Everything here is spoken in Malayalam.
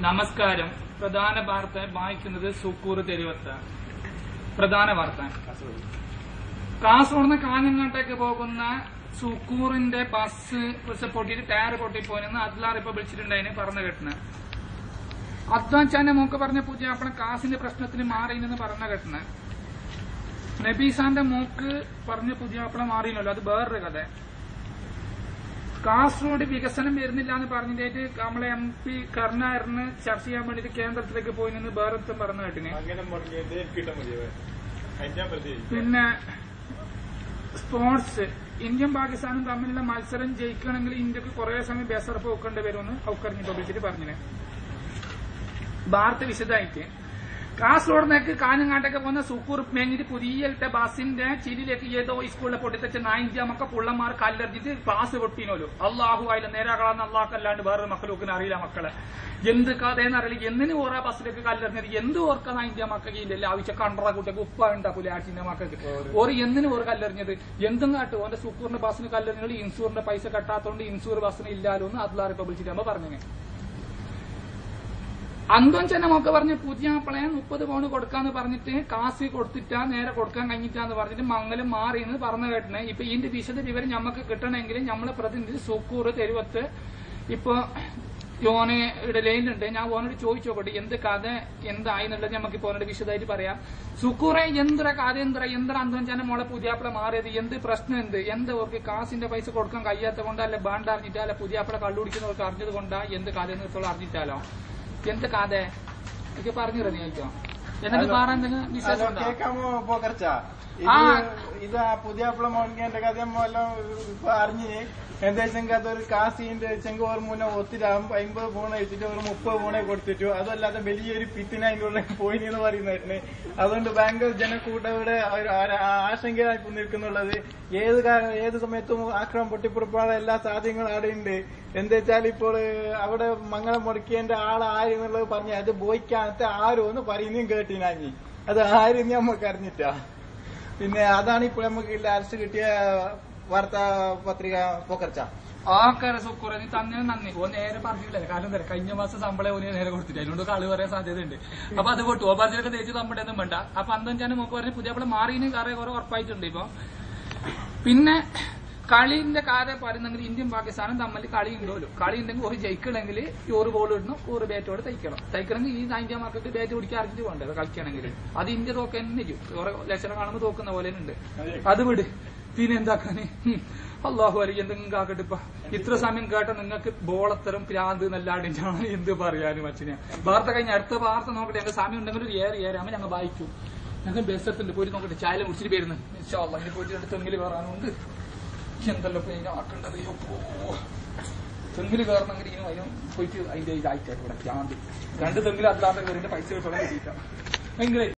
നമസ്കാരം പ്രധാന വാർത്ത വായിക്കുന്നത് സുക്കൂർ തെരുവത്ത പ്രധാന വാർത്ത കാസർഗോഡ് നിന്ന് കാഞ്ഞങ്ങാട്ടേക്ക് പോകുന്ന സുക്കൂറിന്റെ ബസ് ബസ് പൊട്ടിയിട്ട് ടയർ പൊട്ടിപ്പോയെന്ന് അദ്ലാർ ഇപ്പൊ വിളിച്ചിട്ടുണ്ടായിന് പറഞ്ഞു കേട്ടണ് അദ്വാൻചാന്റെ മോക്ക് പറഞ്ഞ പൂജ അപ്പണ കാസിന്റെ പ്രശ്നത്തിന് മാറിയെന്ന് പറഞ്ഞ കേട്ടണ് നബീസാന്റെ മോക്ക് പറഞ്ഞ പുതിയ അപ്പള മാറിയില്ലല്ലോ അത് വേറൊരു കഥ കാസർഗോഡ് വികസനം വരുന്നില്ല എന്ന് പറഞ്ഞിട്ട് നമ്മളെ എം പി കരുണാകരന് ചർച്ച ചെയ്യാൻ വേണ്ടിട്ട് കേന്ദ്രത്തിലേക്ക് പോയി നിന്ന് വേറൊരുത്തം പറഞ്ഞു കേട്ടിന് അങ്ങനെ മുടങ്ങിയത് കിട്ടാൻ മതിയോ അഞ്ചാം പ്രതി പിന്നെ സ്പോർട്സ് ഇന്ത്യയും പാകിസ്ഥാനും തമ്മിലുള്ള മത്സരം ജയിക്കണമെങ്കിൽ ഇന്ത്യക്ക് കുറെ സമയം ബേസറപ്പ് വെക്കേണ്ടി വരുമെന്ന് ഔക്കറിഞ്ഞ് പബ്ലിച്ചിട്ട് പറഞ്ഞിന് വാർത്ത വിശദമായിട്ട് കാസർഗോഡിനേക്ക് കാഞ്ഞങ്ങാട്ടേക്ക് പോകുന്ന സുക്കൂർ മേങ്ങിട്ട് പുതിയ ബസിന്റെ ചിരിയിലേക്ക് ഏതോ സ്കൂളിലെ പൊട്ടിത്തച്ച നായിഞ്ച മക്ക പുള്ളന്മാർ കല്ലെറിഞ്ഞിട്ട് ക്ലാസ് പൊട്ടിനോലു അള്ളാഹു ആയില്ല നേരാകളാന്ന് അള്ളാഹ്ക്കല്ലാണ്ട് വേറൊരു മക്കൾ ഒക്കെ അറിയില്ല മക്കളെ എന്ത് കഥയെന്ന് അറിയില്ല എന്തിനു ഓരോ ബസ്സിലേക്ക് കല്ലെറിഞ്ഞത് എന്ത് ഓർക്കാൻ നായിഞ്ച മക്കൾക്ക് ഇല്ലല്ലോ ആവശ്യം കണ്ടറ കുട്ടിക്ക് ഉപ്പ ഉണ്ടാക്കൂല ആറ്റിന്റെ മക്കൾക്ക് ഓര് എന്തിനു ഓർ കല്ലെറിഞ്ഞത് എന്തും കാട്ടു ഓന്റെ സുക്കൂറിന്റെ ബസ്സിന് കല്ലെറിഞ്ഞത് ഇൻഷൂറിന്റെ പൈസ കെട്ടാത്തോണ്ട് ഇൻഷൂർ ബസ്സിന് ഇല്ലാലോ എന്ന് അദ്ലാർ ഇപ്പൊ വിളിച്ചിട്ട് പറഞ്ഞു അന്തോൻ ചെന്നമൊക്കെ പറഞ്ഞ് പുതിയ ആപ്പിളെ മുപ്പത് പൗണ്ട് കൊടുക്കാന്ന് പറഞ്ഞിട്ട് കാശ് കൊടുത്തിട്ടാ നേരെ കൊടുക്കാൻ കഴിഞ്ഞിട്ടാന്ന് പറഞ്ഞിട്ട് മംഗലം മാറിയെന്ന് പറഞ്ഞു കേട്ടണേ ഇപ്പൊ ഇതിന്റെ വിശദ വിവരം നമുക്ക് കിട്ടണമെങ്കിൽ നമ്മളെ പ്രതിനിധി സുക്കൂർ തെരുവത്ത് ഇപ്പൊ യോന് ഇടലയിലുണ്ട് ഞാൻ ഓനോട് ചോദിച്ചു നോക്കട്ടെ എന്ത് കഥ എന്തായി എന്നുള്ളത് നമുക്ക് ഇപ്പൊ ഓനോട് വിശദമായിട്ട് പറയാം സുക്കൂറെ എന്ത്ര കഥ എന്ത്ര എന്ത്ര അന്തോൻ ചെന്ന മോളെ പുതിയാപ്പിള മാറിയത് എന്ത് പ്രശ്നം എന്ത് എന്ത് അവർക്ക് കാശിന്റെ പൈസ കൊടുക്കാൻ കഴിയാത്ത കൊണ്ടാ അല്ലെ ബാണ്ട് അറിഞ്ഞിട്ടാ അല്ലെ പുതിയാപ്പിള കള്ളുടിക്കുന്നവർക്ക് അറിഞ്ഞത് കൊണ്ടാ എന്ത് കഥ എന്ന് അറിഞ്ഞിട്ടാലോ എന്ത് കഥ എനിക്ക് പറഞ്ഞു തരാം ചോദിച്ചോ എന്നിട്ട് വേറെ എന്തെങ്കിലും വിശേഷം ഹലോ ഉണ്ടോ? കേക്കാമോ പോക്കർച്ച ആ. ഇത് ഇത് ആ പുതിയ മോണിന്റെ കഥ എല്ലാം ഇപ്പൊ അറിഞ്ഞ് എന്താ വെച്ചെങ്കിൽ അതൊരു കാസിന്റെ ചെങ്ക് ഒരു മുന്നേ ഒത്തിരി അമ്പത് ഫോൺ വെച്ചിട്ട് ഒരു മുപ്പത് ഫോണെ കൊടുത്തിട്ടു അതല്ലാതെ വലിയൊരു പിത്തിന് അതിന്റെ ഉള്ളിൽ പോയി എന്ന് പറയുന്നതായിരുന്നു അതുകൊണ്ട് ബാങ്ക് ജനക്കൂട്ടം ഇവിടെ ഒരു ആ- ആശങ്കയായി ഇപ്പൊ നിൽക്കുന്നുള്ളത് ഏത് കാ- ഏത് സമയത്തും ആക്രമം പൊട്ടിപ്പുറപ്പാട് എല്ലാ സാധ്യതകളും അവിടെ ഉണ്ട് എന്താ വെച്ചാൽ ഇപ്പോൾ അവിടെ മംഗളം മുടക്കിയതിന്റെ ആൾ ആര് എന്നുള്ളത് പറഞ്ഞു അത് ബോയ്ക്കാനത്തെ ആരോ എന്ന് പറയുന്നതും കേട്ടിനാഞ്ഞി അത് ആരും നമുക്ക് അറിഞ്ഞിട്ടാ പിന്നെ അതാണ് ഇപ്പോൾ നമുക്ക് അറസ്റ്റ് കിട്ടിയ വാർത്താ പത്രിക പോക്കർച്ച ആക്കാരെ സുക്കൂറെ നീ തന്നെ നന്ദി ഓ നേരെ പറഞ്ഞില്ലേ കാരണം തരാം കഴിഞ്ഞ മാസം ശമ്പളം ഓന് നേരെ കൊടുത്തില്ല അതിനോട് കളി പറയാൻ സാധ്യതയുണ്ട് അപ്പൊ അത് വിട്ടു ഓ പറഞ്ഞൊക്കെ തേച്ച് നമ്മുടെ ഒന്നും വേണ്ട അപ്പൊ അന്തഞ്ചാനും മുമ്പ് പറഞ്ഞ് പുതിയ മാറിന് കറേ കുറെ ഉറപ്പായിട്ടുണ്ട് ഇപ്പൊ പിന്നെ കളിന്റെ കാര്യം പറയുന്നെങ്കിൽ ഇന്ത്യയും പാകിസ്ഥാനും തമ്മിൽ കളി ഉണ്ടല്ലോ കളി ഉണ്ടെങ്കിൽ ഒരു ജയിക്കണമെങ്കിൽ ഒരു ബോൾ ഇടണം ഒരു ബാറ്റോട് തയ്ക്കണം തയ്ക്കണമെങ്കിൽ ഈ ഇന്ത്യ മാർക്കറ്റ് ബാറ്റ് പിടിക്കാൻ അറിഞ്ഞിട്ട് വേണ്ടത് കളിക്കണമെങ്കിൽ അത് ഇന്ത്യ തോക്കാൻ തന്നെ ചെയ്യും കുറെ ലക്ഷണം കാണുമ്പോൾ തോക്കുന്ന പോലെ ഉണ്ട് അത് വിട് പിന്നെ എന്താക്കാന് ഹും. അള്ളാഹു അലി എന്തെങ്കിലും കാക്കട്ടെ ഇപ്പൊ ഇത്ര സമയം കേട്ട നിങ്ങൾക്ക് ബോളത്തരം ഭ്രാന്ത് നല്ലാണ്ട് ഞാൻ എന്ത് പറയാനും അച്ഛനെ വാർത്ത കഴിഞ്ഞ അടുത്ത വാർത്ത നോക്കട്ടെ ഞങ്ങൾ സമയം ഉണ്ടെങ്കിൽ ഒരു ഏറെ ഏറാമ ഞങ്ങൾ വായിക്കും ഞങ്ങൾ ബസ്സെത്തുണ്ട് പോയിട്ട് നോക്കട്ടെ ചായ മുടിച്ചിട്ട് വരുന്നു ഇനി പോയിട്ട് രണ്ട് തെങ്ങില് കയറാനുണ്ട് എന്തല്ലോ ഇപ്പൊ ഇനി ആക്കേണ്ടത് അയ്യോ. തെങ്ങില് കയറണമെങ്കിൽ ഇനി അതിന് പോയിട്ട് അതിന്റെ ഇതായിട്ട് ഇവിടെ ഭ്രാന്ത് രണ്ട് തെങ്ങിൽ അല്ലാത്ത കയറിന്റെ പൈസ കിട്ടണം കിട്ടിയിട്ടാണ് ഭയങ്കര